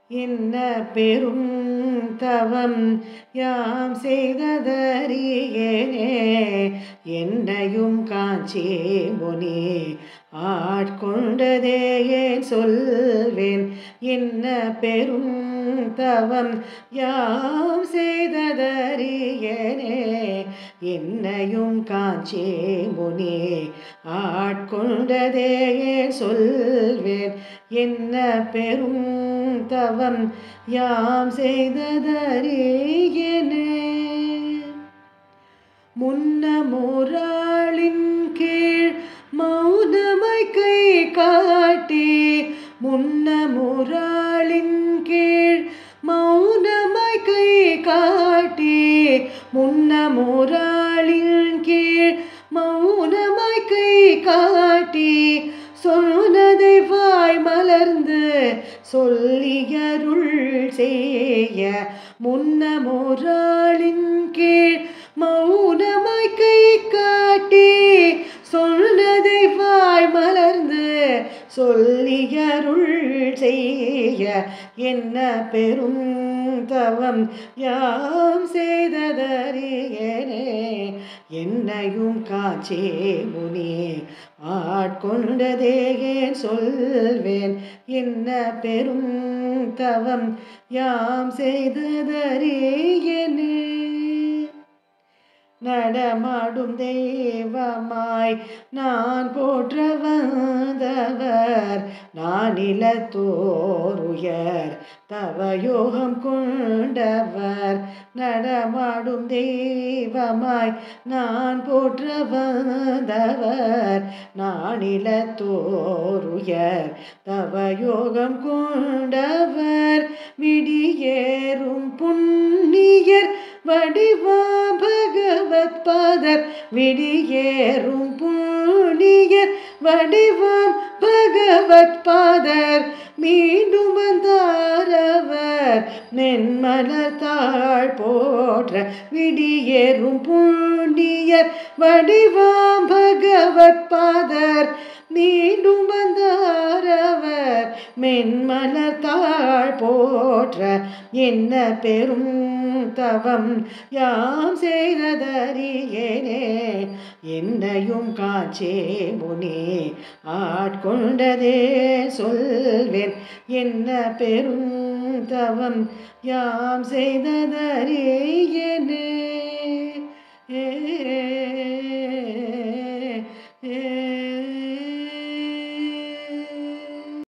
என்ன பெரும் தவம் யாம் செய்ததறியேனே என்னையும் காஞ்சி முனி ஆட்கொண்டதே ஏன் சொல்வேன் என்ன பெரும் தவம் யாம் செய்ததறியேனே என்னையும் காஞ்சி முனி ஆட்கொண்டதே ஏன் சொல்வேன் என்ன பெரும் தவம் யாம் செய்ததறியேனே முன்னமுறாளின் கீழ் மௌனமாய் கை காட்டி முன்னமுறாளின் கீழ் மௌனமாய் கை காட்டி முன்னமுறாளின் கீழ் மௌனமாய் கை காட்டி சொன்னதை வாய் மலர்ந்து சொல்லியருள் செய்ய முன்னமுறாளின் கீழ் மௌனமாய் கை காட்டி சொன்னதை வாய் மலர்ந்து சொல்லியருள் செய்ய என்ன பெரும் தவம் யாம் செய்ததறியனே என்னையும் காச்சே முனி ஆட்கொண்டதே ஏன் சொல்வேன் என்ன பெரும் தவம் யாம் செய்ததறியனே நடமாடும் தெய்வமாய் நான் போற்ற வந்தவர் நான் இலத்தோருயர் தவயோகம் கொண்டவர் நடமாடும் தெய்வமாய் நான் போற்ற வந்தவர் நான் இலத்தோருயர் தவயோகம் கொண்டவர் விடியேறும் புண்ணியர் வடிவா பகவத் பாதர் விடியேறும் புண்ணியர் வடிவாம் பகவத் பாதர் மீண்டும் வந்தாரவர் மென்மலர் தாழ் போற்ற விடியேறும் புண்ணியர் வடிவாம் பகவத் பாதர் மீண்டும் வந்தாரவர் மென்மலர் தாழ் போற்ற என்ன பெரும் தவம் யாம் செய்ததறியேனே என்னையும் காச்சே முனி ஆட்கொண்டதே சொல்வேன் என்ன பெரும் தவம் யாம் செய்ததறியேனே ஏ ஏ